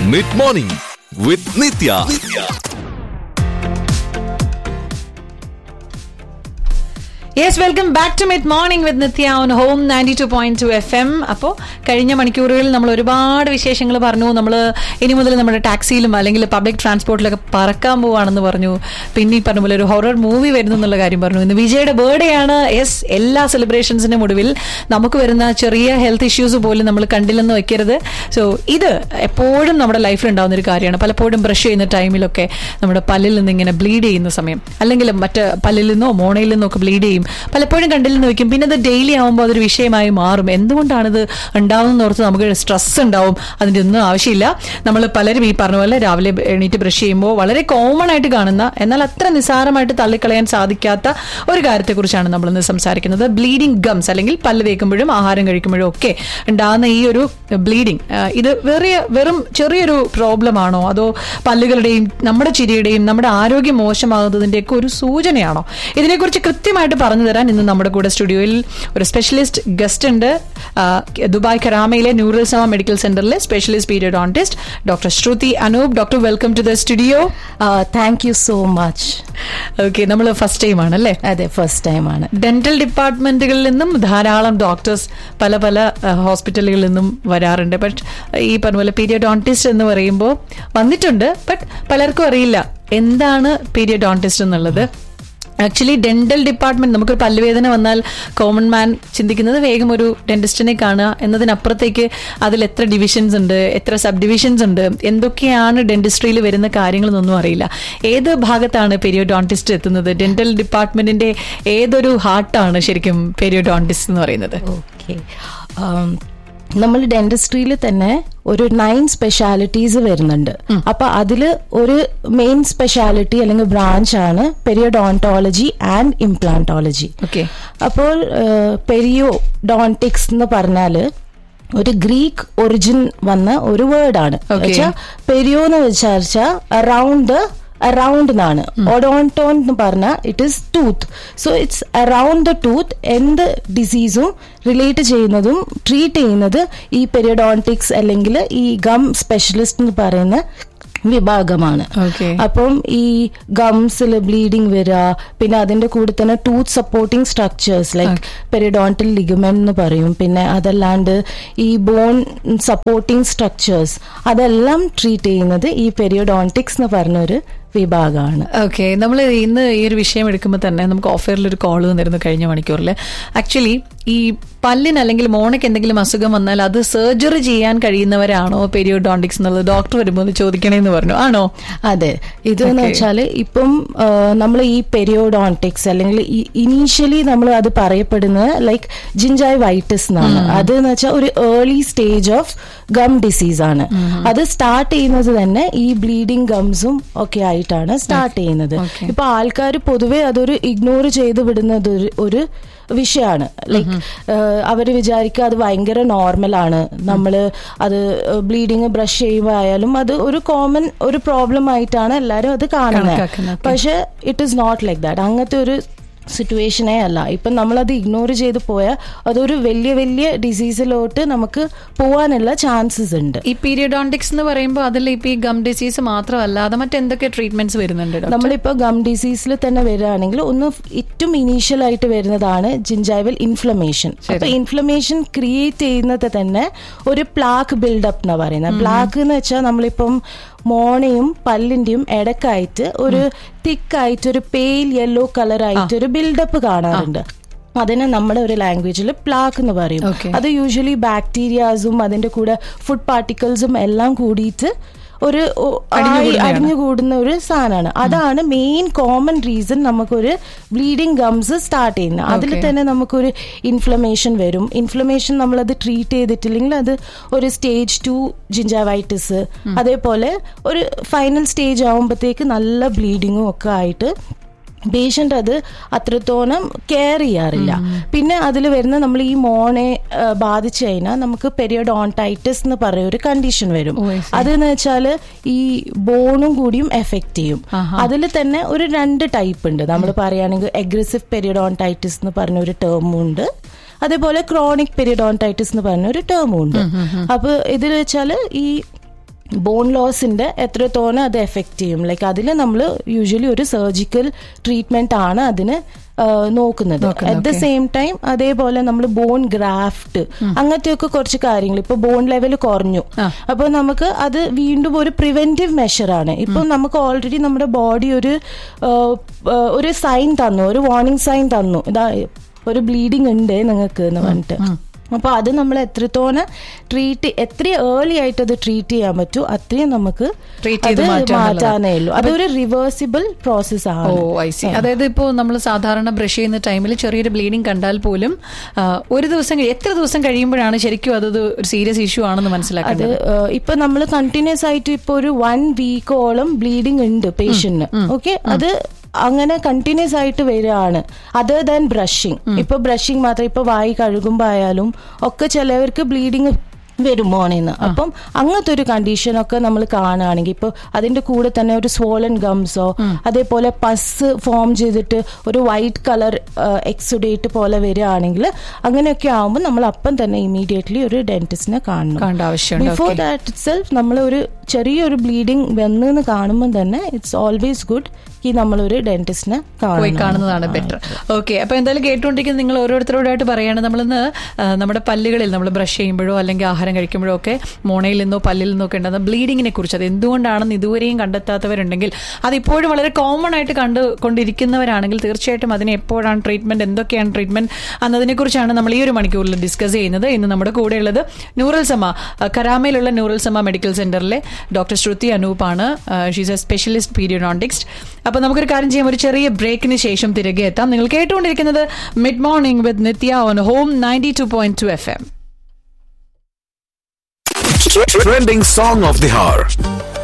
Mid morning with Nithya yes welcome back to mid morning with Nithya on home ninety two point two F M അപ്പോൾ കഴിഞ്ഞ മണിക്കൂറുകളിൽ നമ്മൾ ഒരുപാട് വിശേഷങ്ങൾ പറഞ്ഞു നമ്മൾ ഇനി മുതൽ നമ്മുടെ ടാക്സിയിലും അല്ലെങ്കിൽ പബ്ലിക് ട്രാൻസ്പോർട്ടിലൊക്കെ പറക്കാൻ പോവാണെന്ന് പറഞ്ഞു പിന്നെ ഈ പറഞ്ഞ പോലെ ഒരു ഹൊറർ മൂവി വരുന്നു എന്നുള്ള കാര്യം പറഞ്ഞു ഇന്ന് വിജയുടെ ബർത്ത്ഡേ ആണ് യെസ് എല്ലാ സെലിബ്രേഷൻസിനും ഒടുവിൽ നമുക്ക് വരുന്ന ചെറിയ ഹെൽത്ത് ഇഷ്യൂസ് പോലും നമ്മൾ കണ്ടില്ലെന്ന് വെക്കരുത് സോ ഇത് എപ്പോഴും നമ്മുടെ ലൈഫിൽ ഉണ്ടാകുന്ന ഒരു കാര്യമാണ് പലപ്പോഴും ബ്രഷ് ചെയ്യുന്ന ടൈമിലൊക്കെ നമ്മുടെ പല്ലിൽ നിന്ന് ഇങ്ങനെ ബ്ലീഡ് ചെയ്യുന്ന സമയം അല്ലെങ്കിൽ മറ്റ് പല്ലിൽ നിന്നോ മോണയിൽ നിന്നോ ഒക്കെ ബ്ലീഡ് ചെയ്യും പലപ്പോഴും കണ്ടില്ലെന്ന് വെക്കും പിന്നെ അത് ഡെയിലി ആകുമ്പോൾ അതൊരു വിഷയമായി മാറും എന്തുകൊണ്ടാണിത് ഉണ്ടാവുന്ന ഓർത്ത് നമുക്ക് സ്ട്രെസ് ഉണ്ടാവും അതിൻ്റെ ഒന്നും ആവശ്യമില്ല നമ്മൾ പലരും ഈ പറഞ്ഞ പോലെ രാവിലെ എണീറ്റ് ബ്രഷ് ചെയ്യുമ്പോൾ വളരെ കോമൺ ആയിട്ട് കാണുന്ന എന്നാൽ അത്ര നിസ്സാരമായിട്ട് തള്ളിക്കളയാൻ സാധിക്കാത്ത ഒരു കാര്യത്തെക്കുറിച്ചാണ് നമ്മളിന്ന് സംസാരിക്കുന്നത് ബ്ലീഡിംഗ് ഗംസ് അല്ലെങ്കിൽ പല്ല് തേക്കുമ്പോഴും ആഹാരം കഴിക്കുമ്പോഴും ഒക്കെ ഉണ്ടാകുന്ന ഈ ഒരു ബ്ലീഡിംഗ് ഇത് വെറിയ വെറും ചെറിയൊരു പ്രോബ്ലം ആണോ അതോ പല്ലുകളുടെയും നമ്മുടെ ചിരിയുടെയും നമ്മുടെ ആരോഗ്യം മോശമാകുന്നതിൻ്റെയൊക്കെ ഒരു സൂചനയാണോ ഇതിനെക്കുറിച്ച് കൃത്യമായിട്ട് പറഞ്ഞു തരാൻ ഇന്ന് നമ്മുടെ കൂടെ സ്റ്റുഡിയോയിൽ ഒരു സ്പെഷ്യലിസ്റ്റ് ഗസ്റ്റ് ഉണ്ട് ആ, ദുബായ് കരാമയിലെ ന്യൂറൽസമ മെഡിക്കൽ സെന്ററിലെ specialist periodontist doctor Shruti Anoop doctor welcome to the studio thank you so much okay നമ്മൾ ഫസ്റ്റ് ടൈം ആണല്ലേ അതെ ഫസ്റ്റ് ടൈം ആണ് ഡെന്റൽ ഡിപ്പാർട്ട്മെന്റുകളിൽ നിന്നും ധാരാളം ഡോക്ടേഴ്സ് പല പല അഹ്, ഹോസ്പിറ്റലുകളിൽ നിന്നും വരാറുണ്ട് ബട്ട് ഈ പറഞ്ഞ പോലെ പീരിയഡോണ്ടിസ്റ്റ് എന്ന് പറയുമ്പോൾ വന്നിട്ടുണ്ട് ബട്ട് പലർക്കും അറിയില്ല എന്താണ് പീരിയഡോണ്ടിസ്റ്റ് എന്നുള്ളത് ആക്ച്വലി ഡെന്റൽ ഡിപ്പാർട്ട്മെന്റ് നമുക്കൊരു പല്ലുവേദന വന്നാൽ കോമൺ മാൻ ചിന്തിക്കുന്നത് വേഗം ഒരു ഡെന്റിസ്റ്റിനെ കാണുക എന്നതിനപ്പുറത്തേക്ക് അതിൽ എത്ര ഡിവിഷൻസ് ഉണ്ട് എത്ര സബ് ഡിവിഷൻസ് ഉണ്ട് എന്തൊക്കെയാണ് ഡെന്റിസ്ട്രിയിൽ വരുന്ന കാര്യങ്ങളെന്നൊന്നും അറിയില്ല ഏത് ഭാഗത്താണ് പെരിയോഡോണ്ടിസ്റ്റ് എത്തുന്നത് ഡെന്റൽ ഡിപ്പാർട്ട്മെന്റിന്റെ ഏതൊരു ഹാർട്ടാണ് ശരിക്കും പെരിയോഡോണ്ടിസ്റ്റ് എന്ന് പറയുന്നത് ഓക്കെ നമ്മൾ ഡെന്റിസ്ട്രിയിൽ തന്നെ ഒരു നയൻ സ്പെഷ്യാലിറ്റീസ് വരുന്നുണ്ട് അപ്പൊ അതില് ഒരു മെയിൻ സ്പെഷ്യാലിറ്റി അല്ലെങ്കിൽ ബ്രാഞ്ച് ആണ് പെരിയോഡോണ്ടോളജി ആൻഡ് ഇംപ്ലാന്റോളജി ഓക്കെ അപ്പോൾ പെരിയോ ഡോണ്ടിക്സ് എന്ന് പറഞ്ഞാല് ഒരു ഗ്രീക്ക് ഒറിജിൻ വന്ന ഒരു വേർഡാണ് Okay. പെരിയോ എന്ന് വിചാരിച്ച അറൌണ്ട് അറൌണ്ട് എന്നാണ് ഒഡോൺടോൺ എന്ന് പറഞ്ഞാൽ it is tooth so it's around the tooth എന്ത് ഡിസീസും റിലേറ്റ് ചെയ്യുന്നതും ട്രീറ്റ് ചെയ്യുന്നത് ഈ പെരിയോഡോണ്ടിക്സ് അല്ലെങ്കിൽ ഈ ഗം സ്പെഷ്യലിസ്റ്റ് എന്ന് പറയുന്ന വിഭാഗമാണ് Okay. അപ്പം ഈ ഗംസിൽ ബ്ലീഡിങ് വരിക പിന്നെ അതിന്റെ കൂടെ തന്നെ tooth supporting structures like periodontal ligament എന്ന് പറയും പിന്നെ അതല്ലാണ്ട് ഈ ബോൺ സപ്പോർട്ടിംഗ് സ്ട്രക്ചേഴ്സ് അതെല്ലാം ട്രീറ്റ് ചെയ്യുന്നത് ഈ പെരിയോഡോണ്ടിക്സ് എന്ന് പറഞ്ഞൊരു വിഭാഗമാണ് ഓക്കെ നമ്മൾ ഇന്ന് ഈ ഒരു വിഷയം എടുക്കുമ്പോൾ തന്നെ നമുക്ക് ഓഫറിൽ ഒരു കോൾ തന്നിരുന്നു കഴിഞ്ഞ മണിക്കൂറിൽ ആക്ച്വലി ഈ പല്ലിന് അല്ലെങ്കിൽ മോണയ്ക്ക് എന്തെങ്കിലും അസുഖം വന്നാൽ അത് സർജറി ചെയ്യാൻ കഴിയുന്നവരാണോ പെരിയോഡോണ്ടിക്സ് എന്നുള്ളത് ഡോക്ടർ വരുമ്പോൾ ഒന്ന് ചോദിക്കണേന്ന് പറഞ്ഞു ആണോ അതെ ഇതെന്ന് Okay. വെച്ചാല് ഇപ്പം നമ്മൾ ഈ പെരിയോഡോണ്ടിക്സ് അല്ലെങ്കിൽ ഇനീഷ്യലി നമ്മൾ അത് പറയപ്പെടുന്നത് ലൈക്ക് ജിഞ്ചായ് വൈറ്റസ് എന്നാണ് അത് എന്ന് വെച്ചാൽ ഒരു early stage of gum disease ആണ് അത് സ്റ്റാർട്ട് ചെയ്യുന്നത് തന്നെ ഈ ബ്ലീഡിങ് ഗംസും ഒക്കെ ആയിട്ടാണ് സ്റ്റാർട്ട് ചെയ്യുന്നത് Okay. ഇപ്പൊ ആൾക്കാർ പൊതുവെ അതൊരു ഇഗ്നോർ ചെയ്ത് വിടുന്നത് ഒരു- ഒരു വിഷയമാണ് ലൈക്ക് അവർ വിചാരിക്കുക അത് ഭയങ്കര നോർമലാണ് നമ്മൾ അത് ബ്ലീഡിങ് ബ്രഷ് ചെയ്യുമ്പോൾ ആയാലും അത് ഒരു കോമൺ ഒരു പ്രോബ്ലം ആയിട്ടാണ് എല്ലാവരും അത് കാണുന്നത് കണക്കാക്കുന്നത്. Okay. പക്ഷെ it is not like that അങ്ങനത്തെ ഒരു സിറ്റുവേഷനേ അല്ല ഇപ്പം നമ്മളത് ഇഗ്നോർ ചെയ്ത് പോയാൽ അതൊരു വലിയ വലിയ ഡിസീസിലോട്ട് നമുക്ക് പോവാനുള്ള ചാൻസസ് ഉണ്ട് ഈ പീരിയോഡോണ്ടിക്സ് എന്ന് പറയുമ്പോൾ അതിൽ ഇപ്പൊ ഈ ഗം ഡിസീസ് മാത്രമല്ലാതെ മറ്റെന്തൊക്കെ ട്രീറ്റ്മെന്റ്സ് വരുന്നുണ്ട് ഡോക്ടർ? നമ്മളിപ്പോ ഗം ഡിസീസിൽ തന്നെ വരികയാണെങ്കിൽ ഒന്ന് ഏറ്റവും ഇനീഷ്യൽ ആയിട്ട് വരുന്നതാണ് ജിഞ്ചൈവൽ ഇൻഫ്ലമേഷൻ അപ്പൊ ഇൻഫ്ലമേഷൻ ക്രിയേറ്റ് ചെയ്യുന്നത് തന്നെ ഒരു പ്ലാക്ക് ബിൽഡപ്പ് എന്നാ പറയുന്നത് പ്ലാക്ക് എന്ന് വെച്ചാൽ നമ്മളിപ്പം മോണയും പല്ലിന്റെയും ഇടക്കായിട്ട് ഒരു തിക്കായിട്ട് ഒരു പെയിൽ യെല്ലോ കളർ ആയിട്ട് ഒരു ബിൽഡപ്പ് കാണാറുണ്ട് അതിനെ നമ്മുടെ ഒരു ലാംഗ്വേജിൽ പ്ലാക്ക് എന്ന് പറയും Okay. അത് യൂഷ്വലി ബാക്ടീരിയാസും അതിന്റെ കൂടെ ഫുഡ് പാർട്ടിക്കിൾസും എല്ലാം കൂടിയിട്ട് ഒരു ഒ- ആയി അടിഞ്ഞുകൂടുന്നതാണ്. അടിഞ്ഞുകൂടുന്ന ഒരു സാധനമാണ് അതാണ് മെയിൻ കോമൺ റീസൺ നമുക്കൊരു ബ്ലീഡിങ് ഗംസ് സ്റ്റാർട്ട് ചെയ്യുന്നത് അതിൽ Okay. തന്നെ നമുക്കൊരു ഇൻഫ്ലമേഷൻ വരും ഇൻഫ്ലമേഷൻ നമ്മളത് ട്രീറ്റ് ചെയ്തിട്ടില്ലെങ്കിൽ അത് ഒരു സ്റ്റേജ് ടു ജിഞ്ചാവൈറ്റിസ് അതേപോലെ ഒരു ഫൈനൽ സ്റ്റേജ് ആകുമ്പോഴത്തേക്ക് നല്ല ബ്ലീഡിങ്ങും ഒക്കെ ആയിട്ട് പേഷ്യന്റ് അത് അത്രത്തോളം കെയർ ചെയ്യാറില്ല പിന്നെ അതിൽ വരുന്ന നമ്മൾ ഈ മോണെ ആ, ബാധിച്ചു കഴിഞ്ഞാൽ നമുക്ക് പെരിയോഡോണ്ടൈറ്റിസ് എന്ന് പറയുന്ന ഒരു കണ്ടീഷൻ വരും ഓ, I see. അതെന്ന് വെച്ചാൽ ഈ ബോണും കൂടിയും എഫക്ട് ചെയ്യും ആഹാ. അതിൽ തന്നെ ഒരു രണ്ട് ടൈപ്പ് ഉണ്ട് നമ്മൾ പറയുകയാണെങ്കിൽ എഗ്രസീവ് പെരിയോഡോണ്ടൈറ്റിസ് എന്ന് പറഞ്ഞ ഒരു ടേമും ഉണ്ട് അതേപോലെ ക്രോണിക് പെരിയോഡോണ്ടൈറ്റിസ് എന്ന് പറഞ്ഞ ഒരു ടേമും ഉണ്ട് അപ്പൊ ഇതിൽ വെച്ചാൽ ഈ ബോൺ ലോസിന്റെ എത്രത്തോളം അത് എഫക്റ്റ് ചെയ്യും ലൈക്ക് അതിൽ നമ്മൾ യൂഷ്വലി ഒരു സർജിക്കൽ ട്രീറ്റ്മെന്റ് ആണ് അതിന് ആ, നോക്കുന്നത് അറ്റ് ദ സെയിം ടൈം അതേപോലെ നമ്മൾ ബോൺ ഗ്രാഫ്റ്റ് അങ്ങനത്തെ ഒക്കെ കുറച്ച് കാര്യങ്ങൾ ഇപ്പൊ ബോൺ ലെവൽ കുറഞ്ഞു അപ്പൊ നമുക്ക് അത് വീണ്ടും ഒരു പ്രിവെന്റീവ് മെഷറാണ് ഇപ്പൊ നമുക്ക് ഓൾറെഡി നമ്മുടെ ബോഡി ഒരു ആ, ആ, ഒരു സൈൻ തന്നു ഒരു വാർണിംഗ് സൈൻ തന്നു ഇതാ ഒരു ബ്ലീഡിങ് ഉണ്ട് നിങ്ങൾക്ക് എന്ന് പറഞ്ഞിട്ട് അപ്പൊ അത് നമ്മൾ എത്രത്തോളം ട്രീറ്റ് എത്ര ഏർലി ആയിട്ട് അത് ട്രീറ്റ് ചെയ്യാൻ പറ്റൂ അത്രയും നമുക്ക് Treat അത് ചെയ്ത് മാറ്റാനുള്ളതാണ്. മാറ്റാനേ ഉള്ളൂ അതൊരു റിവേഴ്സിബിൾ പ്രോസസ് ഓ ആണ് ഐ സി അതായത് ഇപ്പോൾ നമ്മൾ സാധാരണ ബ്രഷ് ചെയ്യുന്ന ടൈമിൽ ചെറിയൊരു ബ്ലീഡിങ് കണ്ടാൽ പോലും ആ, ഒരു ദിവസം കഴി- എത്ര ദിവസം കഴിയുമ്പോഴാണ് ശരിക്കും അത് ഒരു സീരിയസ് ഇഷ്യൂ ആണെന്ന് അത് മനസ്സിലാക്കുന്നത് ഏഹ്, ഇപ്പൊ നമ്മൾ കണ്ടിന്യൂസ് ആയിട്ട് ഇപ്പൊ ഒരു വൺ വീക്കോളം ബ്ലീഡിങ് ഉണ്ട് പേഷ്യന്റിന് ഓക്കെ അത് അങ്ങനെ കണ്ടിന്യൂസ് ആയിട്ട് വരികയാണ് അതർ ദാൻ ബ്രഷിങ് ഇപ്പൊ ബ്രഷിങ് മാത്രം ഇപ്പൊ വായി കഴുകുമ്പോ ആയാലും ഒക്കെ ചിലവർക്ക് ബ്ലീഡിങ് വരും മോണിന്ന് അപ്പം അങ്ങനത്തെ ഒരു കണ്ടീഷൻ ഒക്കെ നമ്മൾ കാണുകയാണെങ്കിൽ ഇപ്പൊ അതിന്റെ കൂടെ തന്നെ ഒരു സ്വോളൻ ഗംസോ അതേപോലെ പസ് ഫോം ചെയ്തിട്ട് ഒരു വൈറ്റ് കളർ എക്സുഡേറ്റ് പോലെ വരികയാണെങ്കിൽ അങ്ങനെയൊക്കെ ആകുമ്പോൾ നമ്മൾ അപ്പം തന്നെ ഇമീഡിയറ്റ്ലി ഒരു ഡെന്റിസ്റ്റിനെ കാണണം കാണേണ്ട ആവശ്യമുണ്ട് before Okay. That itself നമ്മൾ ഒരു ചെറിയൊരു ബ്ലീഡിങ് വന്നെന്ന് കാണുമ്പോൾ തന്നെ ഇറ്റ്സ് ഓൾവേസ് ഗുഡ് ഈ നമ്മളൊരു ഡെന്റിസ്റ്റിനെ പോയി കാണണം കാണുന്നതാണ് ബെറ്റർ ഓക്കെ അപ്പൊ എന്തായാലും കേട്ടുകൊണ്ടിരിക്കുന്ന നിങ്ങൾ ഓരോരുത്തരോടായിട്ട് പറയാണ് നമ്മളിന്ന് ആ, നമ്മുടെ പല്ലുകളിൽ നമ്മൾ ബ്രഷ് ചെയ്യുമ്പോഴോ അല്ലെങ്കിൽ ആഹാരം കഴിക്കുമ്പോഴോ ഒക്കെ മോണയിൽ നിന്നോ പല്ലിൽ നിന്നോ ഒക്കെ ഉണ്ടാകുന്ന ബ്ലീഡിങ്ങിനെ കുറിച്ച് അത് എന്തുകൊണ്ടാണെന്ന് ഇതുവരെയും കണ്ടെത്താത്തവരുണ്ടെങ്കിൽ അത് ഇപ്പോഴും വളരെ കോമൺ ആയിട്ട് കണ്ടുകൊണ്ടിരിക്കുന്നവരാണെങ്കിൽ തീർച്ചയായിട്ടും അതിന് എപ്പോഴാണ് ട്രീറ്റ്മെന്റ് എന്തൊക്കെയാണ് ട്രീറ്റ്മെന്റ് എന്നതിനെ കുറിച്ചാണ് നമ്മൾ ഈ ഒരു മണിക്കൂറിൽ ഡിസ്കസ് ചെയ്യുന്നത് ഇന്ന് നമ്മുടെ കൂടെയുള്ളത് ന്യൂറൽ സമ ആ, കരാമയിലുള്ള ന്യൂറൽ സമ മെഡിക്കൽ സെന്ററിലെ ഡോക്ടർ ശ്രുതി അനൂപാണ് ഷീസ് എ സ്പെഷ്യലിസ്റ്റ് പീരിയോഡോണ്ടിക്സ്റ്റ് അപ്പൊ നമുക്കൊരു കാര്യം ചെയ്യാം ഒരു ചെറിയ ബ്രേക്കിന് ശേഷം തിരികെ എത്താം നിങ്ങൾ കേട്ടുകൊണ്ടിരിക്കുന്നത് mid morning with Nithya on home ninety two point two F M Trending song of the hour.